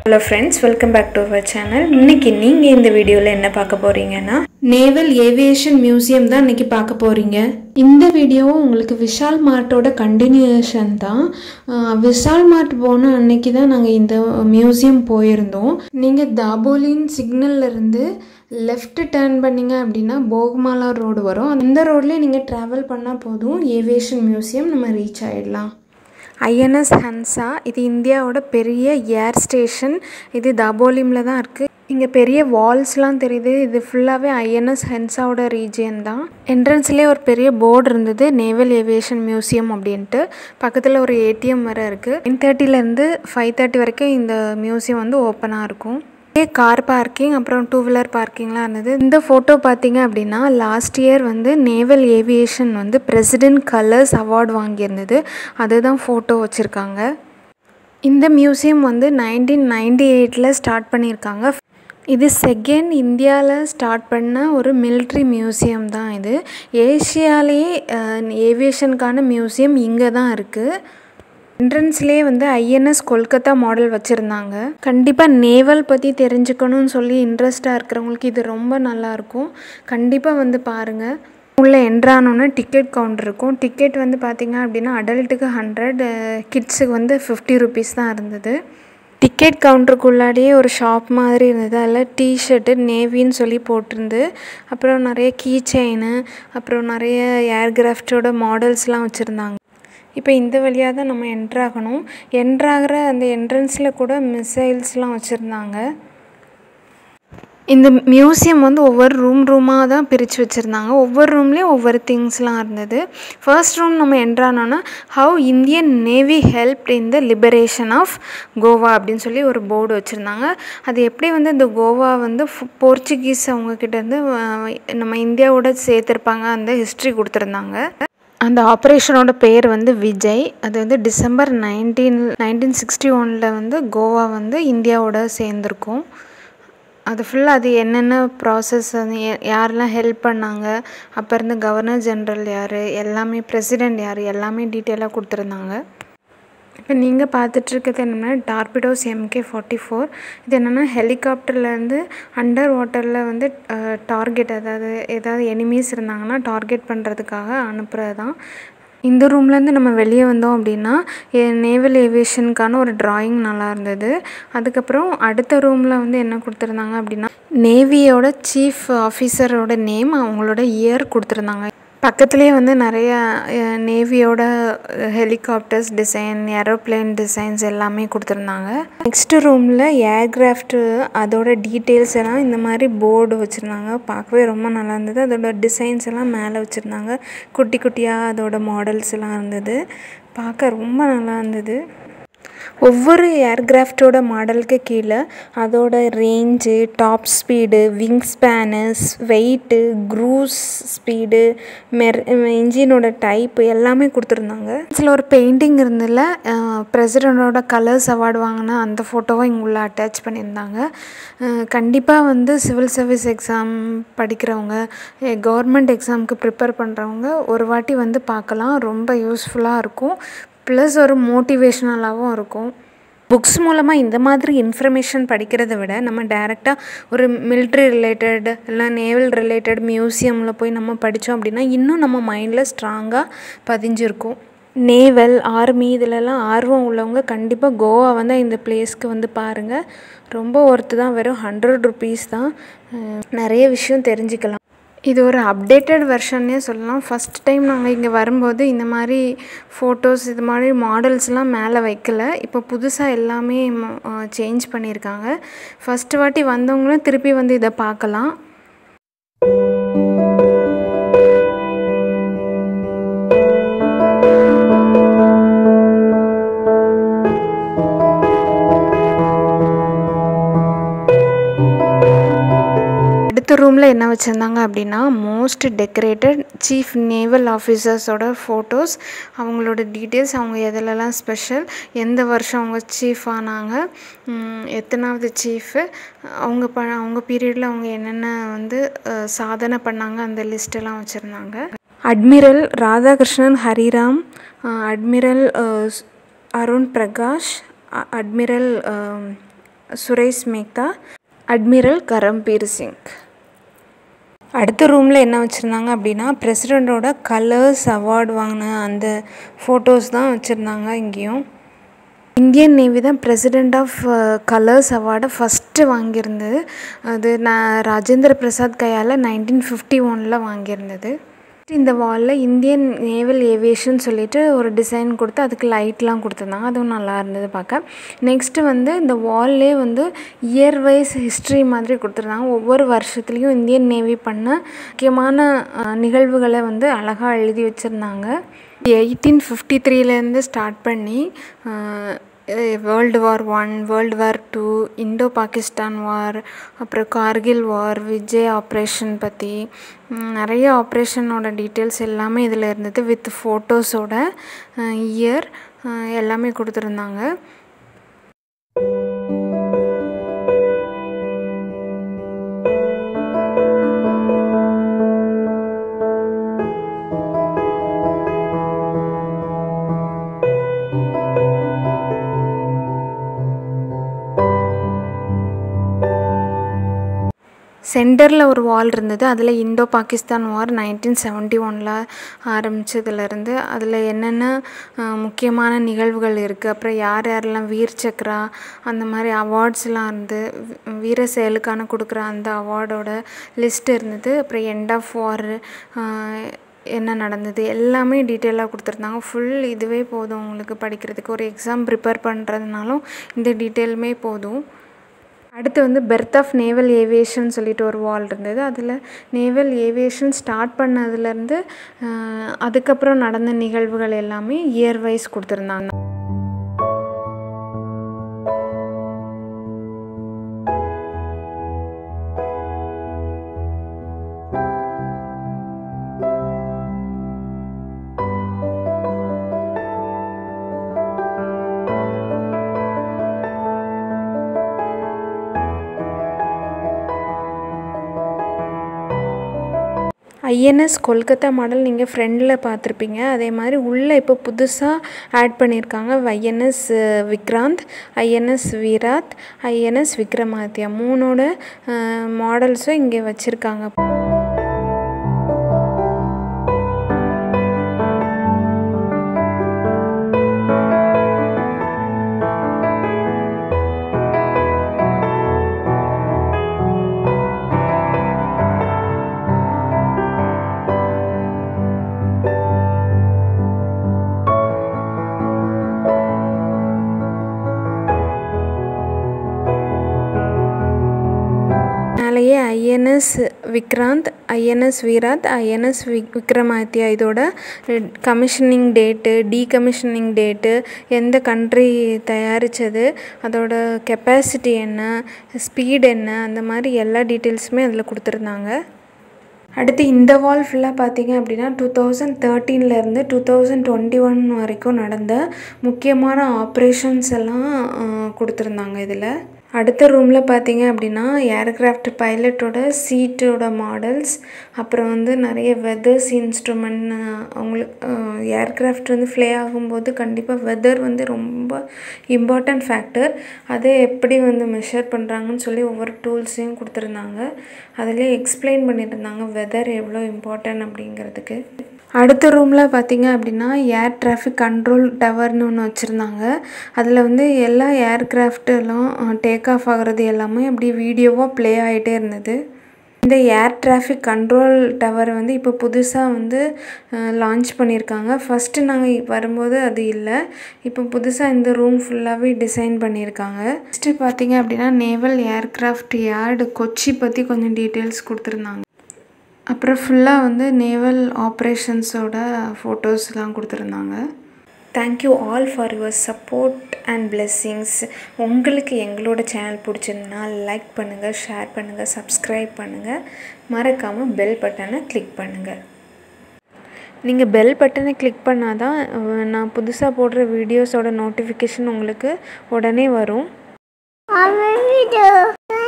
hello friends welcome back to our channel இன்னைக்கு நீங்கள் இந்த வீடியோவில் என்ன பார்க்க போகிறீங்கன்னா நேவல் ஏவியேஷன் மியூசியம் தான் இன்னைக்கு பார்க்க போகிறீங்க இந்த வீடியோவும் உங்களுக்கு விஷால் மார்ட்டோட கண்டினியூஷன் தான் அஹ் விஷால் மார்ட் போன அன்னைக்கு தான் நாங்கள் இந்த மியூசியம் போயிருந்தோம் நீங்கள் தாபோலின் சிக்னல்ல இருந்து லெஃப்ட் டேர்ன் பண்ணீங்க அப்படின்னா போகமாலா ரோடு வரும் அந்த ரோட்லேயே நீங்கள் ட்ராவல் பண்ணால் போதும் ஏவியேஷன் மியூசியம் நம்ம ரீச் ஆகிடலாம் ஐஎன்எஸ் ஹன்சா இது இந்தியாவோட பெரிய ஏர் ஸ்டேஷன் இது தாபோலிமில் தான் இருக்குது இங்கே பெரிய வால்ஸ்லாம் தெரியுது இது ஃபுல்லாகவே ஐஎன்எஸ் ஹென்சாவோட ரீஜியன் தான் என்ட்ரன்ஸ்லேயே ஒரு பெரிய போர்டு இருந்தது நேவல் ஏவியேஷன் மியூசியம் அப்படின்ட்டு பக்கத்தில் ஒரு ஏடிஎம் வேறு இருக்குது நைன் தேர்ட்டிலேருந்து ஃபைவ் தேர்ட்டி வரைக்கும் இந்த மியூசியம் வந்து ஓப்பனாக இருக்கும் கார் பார்க்கிங் அப்புறம் டூ வீலர் பார்க்கிங்லாம் இருந்தது இந்த ஃபோட்டோ பார்த்தீங்க அப்படின்னா லாஸ்ட் இயர் வந்து நேவல் ஏவியேஷன் வந்து பிரசிடென்ட் கலர்ஸ் அவார்டு வாங்கியிருந்தது அதுதான் ஃபோட்டோ வச்சுருக்காங்க இந்த மியூசியம் வந்து நைன்டீன் நைன்டி எயிட்டில் ஸ்டார்ட் பண்ணியிருக்காங்க இது செகண்ட் இந்தியாவில் ஸ்டார்ட் பண்ண ஒரு மிலிட்ரி மியூசியம் தான் இது ஏஷியாலேயே ஏவியேஷனுக்கான மியூசியம் இங்கே தான் இருக்குது என்ட்ரன்ஸ்லேயே வந்து ஐஎன்எஸ் கொல்கத்தா மாடல் வச்சுருந்தாங்க கண்டிப்பாக நேவல் பற்றி தெரிஞ்சுக்கணும்னு சொல்லி இன்ட்ரெஸ்ட்டாக இருக்கிறவங்களுக்கு இது ரொம்ப நல்லாயிருக்கும் கண்டிப்பாக வந்து பாருங்கள் உள்ளே என்ட்ரானோன்னே டிக்கெட் கவுண்டர் இருக்கும் டிக்கெட் வந்து பார்த்திங்க அப்படின்னா அடல்ட்டுக்கு ஹண்ட்ரட் கிட்ஸுக்கு வந்து ஃபிஃப்டி ருபீஸ் தான் இருந்தது டிக்கெட் கவுண்டருக்குள்ளாடியே ஒரு ஷாப் மாதிரி இருந்தது அதில் டிஷர்ட்டு நேவின்னு சொல்லி போட்டிருந்து அப்புறம் நிறைய கீ செயினு அப்புறம் நிறைய ஏர்கிராஃப்டோட மாடல்ஸ்லாம் வச்சுருந்தாங்க இப்போ இந்த வழியாக தான் நம்ம என்ட்ராகணும் என்ட்ராகிற அந்த என்ட்ரன்ஸில் கூட மிசைல்ஸ்லாம் வச்சுருந்தாங்க இந்த மியூசியம் வந்து ஒவ்வொரு ரூம் ரூமாக தான் பிரித்து வச்சுருந்தாங்க ஒவ்வொரு ரூம்லேயும் ஒவ்வொரு திங்ஸ்லாம் இருந்தது ஃபர்ஸ்ட் ரூம் நம்ம என்ட்ரானோன்னா how Indian navy help in the liberation of Goa அப்படின்னு சொல்லி ஒரு போர்டு வச்சுருந்தாங்க அது எப்படி வந்து இந்த கோவா வந்து போர்ச்சுகீஸ் அவங்கக்கிட்டேருந்து நம்ம இந்தியாவோட சேர்த்துருப்பாங்க அந்த ஹிஸ்ட்ரி கொடுத்துருந்தாங்க அந்த ஆப்ரேஷனோட பேர் வந்து விஜய் அது வந்து டிசம்பர் நைன்டீன் நைன்டீன் சிக்ஸ்டி ஒனில் வந்து கோவா வந்து இந்தியாவோட சேர்ந்துருக்கும் அது ஃபுல்லாக அது என்னென்ன ப்ராசஸ் அது யாரெல்லாம் ஹெல்ப் பண்ணாங்க அப்போ இருந்து கவர்னர் ஜென்ரல் யார் எல்லாமே பிரசிடெண்ட் யார் எல்லாமே டீட்டெயிலாக கொடுத்துருந்தாங்க இப்போ நீங்கள் பார்த்துட்ருக்கிறது என்னென்னா டார்பிடோஸ் எம்கே ஃபார்ட்டி ஃபோர் இது என்னென்னா ஹெலிகாப்டர்லேருந்து அண்டர் வாட்டரில் வந்து டார்கெட் அதாவது ஏதாவது எனிமீஸ் இருந்தாங்கன்னா டார்கெட் பண்ணுறதுக்காக அனுப்புகிறது தான் இந்த ரூம்லேருந்து நம்ம வெளியே வந்தோம் அப்படின்னா நேவல் ஏவியேஷனுக்கான ஒரு ட்ராயிங் நல்லா இருந்தது அதுக்கப்புறம் அடுத்த ரூமில் வந்து என்ன கொடுத்துருந்தாங்க அப்படின்னா நேவியோட சீஃப் ஆஃபீஸரோட நேம் அவங்களோட இயர் கொடுத்துருந்தாங்க பக்கத்துலேயே வந்து நிறைய நேவியோட ஹெலிகாப்டர்ஸ் டிசைன் ஏரோப்ளேன் டிசைன்ஸ் எல்லாமே கொடுத்துருந்தாங்க நெக்ஸ்ட்டு ரூமில் ஏர்கிராஃப்ட்டு அதோட டீட்டெயில்ஸ் எல்லாம் இந்த மாதிரி போர்டு வச்சுருந்தாங்க பார்க்கவே ரொம்ப நல்லா இருந்தது அதோட டிசைன்ஸ் எல்லாம் மேலே வச்சுருந்தாங்க குட்டி குட்டியாக அதோட மாடல்ஸ் எல்லாம் இருந்தது பார்க்க ரொம்ப நல்லா இருந்தது ஒவ்வொரு ஏர்கிராஃப்டோட மாடலுக்கு கீழே அதோட range top speed wing spans weight cruise speed மெர் இன்ஜினோட டைப்பு எல்லாமே கொடுத்துருந்தாங்க இதில் ஒரு பெயிண்டிங் இருந்ததில் பிரசிடெண்டோட கலர்ஸ் அவார்டு வாங்கின அந்த ஃபோட்டோவை இங்கே உள்ள அட்டாச் பண்ணியிருந்தாங்க கண்டிப்பாக வந்து சிவில் சர்வீஸ் எக்ஸாம் படிக்கிறவங்க கவர்மெண்ட் எக்ஸாமுக்கு ப்ரிப்பேர் பண்ணுறவங்க ஒரு வாட்டி வந்து பார்க்கலாம் ரொம்ப யூஸ்ஃபுல்லாக இருக்கும் ப்ளஸ் ஒரு மோட்டிவேஷ்னலாகவும் இருக்கும் புக்ஸ் மூலமாக இந்த மாதிரி இன்ஃபர்மேஷன் படிக்கிறத விட நம்ம டேரெக்டாக ஒரு மிலிட்ரி ரிலேட்டட் இல்லை நேவல் ரிலேட்டட் மியூசியமில் போய் நம்ம படித்தோம் அப்படின்னா இன்னும் நம்ம மைண்டில் ஸ்ட்ராங்காக பதிஞ்சிருக்கும் நேவல் ஆர்மி இதிலெல்லாம் ஆர்வம் உள்ளவங்க கண்டிப்பாக கோவா வந்து இந்த பிளேஸ்க்கு வந்து பாருங்கள் ரொம்ப ஒர்த்து தான் வெறும் ஹண்ட்ரட் ருபீஸ் தான் நிறைய விஷயம் தெரிஞ்சுக்கலாம் இது ஒரு அப்டேட்டட் வெர்ஷன்னே சொல்லலாம் ஃபஸ்ட் டைம் நாங்கள் இங்கே வரும்போது இந்த மாதிரி ஃபோட்டோஸ் இது மாதிரி மாடல்ஸ்லாம் மேலே வைக்கல இப்போ புதுசாக எல்லாமே சேஞ்ச் பண்ணியிருக்காங்க ஃபஸ்ட்டு வாட்டி வந்தவங்களும் திருப்பி வந்து இதை பார்க்கலாம் அடுத்த ரூமில் என்ன வச்சுருந்தாங்க அப்படின்னா மோஸ்ட் டெக்கரேட்டட் சீஃப் நேவல் ஆஃபீஸர்ஸோட ஃபோட்டோஸ் அவங்களோட டீட்டெயில்ஸ் அவங்க எதிலெல்லாம் ஸ்பெஷல் எந்த வருஷம் அவங்க சீஃப் ஆனாங்க எத்தனாவது சீஃபு அவங்க ப அவங்க பீரியடில் அவங்க என்னென்ன வந்து சாதனை பண்ணாங்க அந்த லிஸ்ட்டெல்லாம் வச்சுருந்தாங்க admiral Radhakrishnan Hariram admiral Arun Prakash admiral Suresh Mehta admiral Karambir Singh அடுத்த ரூமில் என்ன வச்சுருந்தாங்க அப்படின்னா பிரசிடெண்ட்டோட கலர்ஸ் அவார்டு வாங்கின அந்த ஃபோட்டோஸ் தான் வச்சுருந்தாங்க இங்கேயும் இந்தியன் நேவி தான் பிரசிடெண்ட் ஆஃப் கலர்ஸ் அவார்டை ஃபஸ்ட்டு வாங்கியிருந்தது அது நான் ராஜேந்திர பிரசாத் கையால் நைன்டீன் ஃபிஃப்டி ஒனில் வாங்கியிருந்தது இந்த வாலில் இந்தியன் நேவல் ஏவியேஷன் சொல்லிட்டு ஒரு டிசைன் கொடுத்து அதுக்கு லைட்லாம் கொடுத்துருந்தாங்க அதுவும் நல்லா இருந்தது பார்க்க நெக்ஸ்ட்டு வந்து இந்த வால்லே வந்து இயர் வைஸ் ஹிஸ்ட்ரி மாதிரி கொடுத்துருந்தாங்க ஒவ்வொரு வருஷத்துலேயும் இந்தியன் நேவி பண்ண முக்கியமான நிகழ்வுகளை வந்து அழகாக எழுதி வச்சுருந்தாங்க எயிட்டீன் ஃபிஃப்டி த்ரீலேருந்து ஸ்டார்ட் பண்ணி world war one world war two Indo Pakistan war அப்புறம் கார்கில் வார் விஜய் ஆப்ரேஷன் பற்றி நிறைய ஆப்ரேஷனோட டீட்டெயில்ஸ் எல்லாமே இதில் இருந்தது வித் ஃபோட்டோஸோட இயர் எல்லாமே கொடுத்துருந்தாங்க சென்டரில் ஒரு வால் இருந்தது அதில் Indo Pakistan war nineteen seventy ஒனில் ஆரம்பித்ததுலேருந்து அதில் என்னென்ன முக்கியமான நிகழ்வுகள் இருக்குது அப்புறம் யார் யாரெல்லாம் வீர் சக்ரா அந்த மாதிரி அவார்ட்ஸ்லாம் இருந்து வீர செயலுக்கான கொடுக்குற அந்த அவார்டோட லிஸ்ட் இருந்தது அப்புறம் எண்ட் ஆஃப் வார் என்ன நடந்தது எல்லாமே டீட்டெயிலாக கொடுத்துருந்தாங்க ஃபுல் இதுவே போதும் உங்களுக்கு படிக்கிறதுக்கு ஒரு எக்ஸாம் ப்ரிப்பேர் பண்ணுறதுனாலும் இந்த டீட்டெயிலுமே போதும் அடுத்து வந்து பெர்த் ஆஃப் நேவல் ஏவியேஷன் சொல்லிட்டு ஒரு வால் இருந்தது அதில் நேவல் ஏவியேஷன் ஸ்டார்ட் பண்ணதுலேருந்து அதுக்கப்புறம் நடந்த நிகழ்வுகள் எல்லாமே இயர் வைஸ் கொடுத்துருந்தாங்க ஐஎன்எஸ் கொல்கத்தா மாடல் நீங்கள் ஃப்ரெண்டில் பார்த்துருப்பீங்க அதே மாதிரி உள்ளே இப்போ புதுசாக ஆட் பண்ணியிருக்காங்க INS Vikrant INS Viraat INS Vikramaditya மூணோட மாடல்ஸும் இங்கே வச்சுருக்காங்க மேலேயே INS Vikrant INS Viraat INS விக் விக்ரமாதித்யா இதோட கமிஷனிங் டேட்டு டீகமிஷனிங் டேட்டு எந்த கண்ட்ரி தயாரித்தது அதோட கெப்பாசிட்டி என்ன ஸ்பீட் என்ன அந்த மாதிரி எல்லா டீட்டெயில்ஸுமே அதில் கொடுத்துருந்தாங்க அடுத்து இந்த வால் ஃபுல்லாக பார்த்தீங்க அப்படின்னா டூ தௌசண்ட் தேர்ட்டீன்லேருந்து டூ தௌசண்ட் டுவெண்ட்டி ஒன் வரைக்கும் நடந்த முக்கியமான ஆப்ரேஷன்ஸ் எல்லாம் கொடுத்துருந்தாங்க இதில் அடுத்த ரூமில் பார்த்தீங்க அப்படின்னா ஏர்க்ராஃப்ட் பைலட்டோட சீட்டோட மாடல்ஸ் அப்புறம் வந்து நிறைய வெதர்ஸ் இன்ஸ்ட்ருமெண்ட் அவங்களுக்கு ஏர்க்ராஃப்ட் வந்து ஃப்ளே ஆகும்போது கண்டிப்பாக வெதர் வந்து ரொம்ப இம்பார்ட்டண்ட் ஃபேக்டர் அதை எப்படி வந்து மெஷர் பண்ணுறாங்கன்னு சொல்லி ஒவ்வொரு டூல்ஸையும் கொடுத்துருந்தாங்க அதிலே எக்ஸ்பிளைன் பண்ணிட்டு இருந்தாங்க வெதர் எவ்வளோ இம்பார்ட்டன்ட் அப்படிங்கிறதுக்கு அடுத்த ரூமில் பார்த்தீங்க அப்படின்னா ஏர் டிராஃபிக் கண்ட்ரோல் டவர்னு ஒன்று வச்சுருந்தாங்க அதில் வந்து எல்லா ஏர்க்ராஃப்டெல்லாம் டேக் ஆஃப் ஆகிறது எல்லாமே அப்படி வீடியோவாக ப்ளே ஆகிட்டே இருந்தது இந்த ஏர் டிராஃபிக் கண்ட்ரோல் டவர் வந்து இப்போ புதுசாக வந்து லான்ச் பண்ணியிருக்காங்க ஃபஸ்ட்டு நாங்கள் வரும்போது அது இல்லை இப்போ புதுசாக இந்த ரூம் ஃபுல்லாகவே டிசைன் பண்ணியிருக்காங்க நெக்ஸ்ட்டு பார்த்தீங்க அப்படின்னா நேவல் ஏர்க்ராஃப்ட் யார்டு கொச்சி பற்றி கொஞ்சம் டீட்டெயில்ஸ் கொடுத்துருந்தாங்க அப்புறம் ஃபுல்லாக வந்து நேவல் ஆப்ரேஷன்ஸோட ஃபோட்டோஸ்லாம் கொடுத்துருந்தாங்க thank you all for your support and blessings உங்களுக்கு எங்களோட சேனல் பிடிச்சிருந்தனா லைக் பண்ணுங்கள் ஷேர் பண்ணுங்கள் சப்ஸ்கிரைப் பண்ணுங்கள் மறக்காமல் பெல் பட்டனை கிளிக் பண்ணுங்கள் நீங்கள் பெல் பட்டனை கிளிக் பண்ணால் தான் நான் புதுசாக போடுற வீடியோஸோட நோட்டிஃபிகேஷன் உங்களுக்கு உடனே வரும்